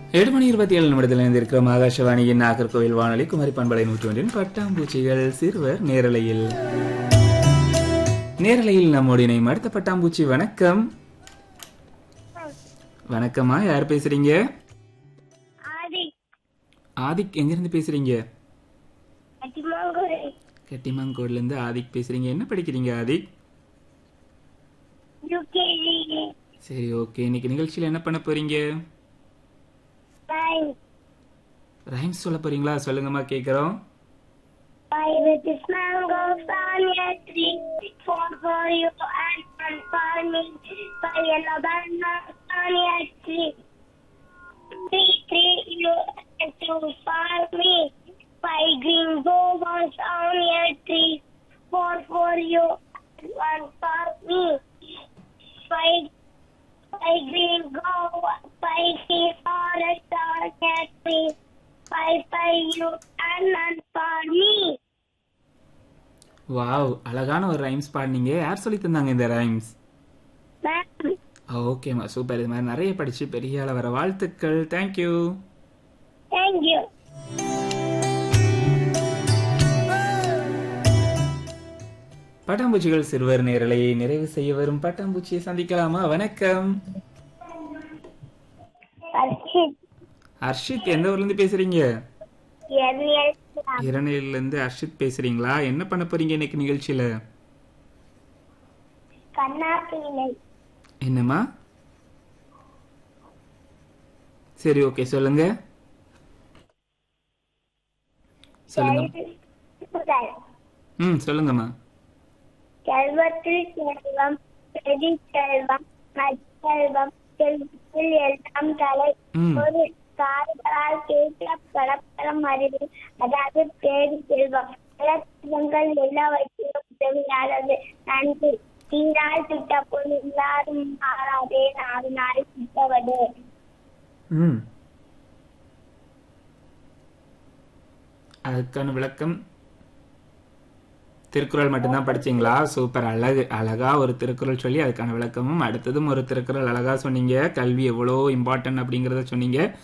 ஏழு மணி இருபத்தி ஏழு நிமிடத்தில் இணைந்திருக்கிறோம் ஆகாஷவாணியின் நாகர்கோவில் வானொலி குமரி பண்பலை நூற்றொன்றின் பட்டாம்பூச்சிகள் சிறுவர் நேரலையில் நேரலையில் நம்மோடு இணையும் அடுத்த பட்டாம்பூச்சி வணக்கம் வணக்கம்மா யார் பேசுறீங்க ஆதி ஆதிக் எங்கிருந்து பேசுறீங்க அதிமங்குரை கெட்டிமாங்கோட்ல இருந்து ஆதிக் பேசுறீங்க என்ன படிக்கிறீங்க ஆதிக் யூகேஜி சரி ஓகே இன்னைக்கு நிகழ்ச்சியில என்ன பண்ண போறீங்க நைன் ரைம்ஸ் சொல்ல போறீங்களா சொல்லுங்கம்மா கேக்குறோம் Five with this mango on your tree. Four for you and one for me. Five yellow bananas on your tree. Three, three you and two for me. Five green bourbons on your tree. Four for you and one for me. Five, five green go, five green forest on your tree. Five, five you and one for me. Wow அழகான ஒரு rhymes பாடினீங்க யார் சொல்லி தந்தாங்க இந்த rhymes Ma'am, ஓகேம்மா super இது மாதிரி நிறைய படிச்சு பெரிய ஆள வர வாழ்த்துக்கள் தேங்க்யூ thank you. பட்டாம்பூச்சிகள் சிறுவர் நேரலை நிறைவு செய்ய வரும் பட்டாம்பூச்சியை சந்திக்கலாமா வணக்கம் Arshit, ஹர்ஷித் எந்த ஊர்ல இருந்து பேசுறீங்க Yerniel, இரநேல இருந்து ஹர்ஷித் பேசுறீங்களா என்ன பண்ண போறீங்க இன்னைக்கு நிகழ்ச்சியில Kannapinai, என்னம்மா சரி ஓகே சொல்லுங்க சொல்லுங்க முதல் ம் சொல்லுங்கம்மா செல்வத்தில் செல்வம் பெரி செல்வம் நற்செல்வம் செல்வத்தில் எல்லாம் தலை ம். ஒரு கால்களால் கேட்க பரப்பரம் அறிவு அதாவது பேரி செல்வம் பல செல்வங்கள் எல்லாவற்றிலும் உதவியானது நன்றி தீரால் திட்ட போல் எல்லாரும் மாறாதே நாலு நாள் திட்டவது ம் அதுக்கான விளக்கம் திருக்குறள் மட்டும்தான் படிச்சீங்களா சூப்பர் அழகு அழகா ஒரு திருக்குறள் சொல்லி அதுக்கான விளக்கமும் அடுத்ததும் ஒரு திருக்குறள் அழகா சொன்னீங்க கல்வி எவ்வளோ இம்பார்ட்டன்ட் அப்படிங்கறத சொன்னீங்க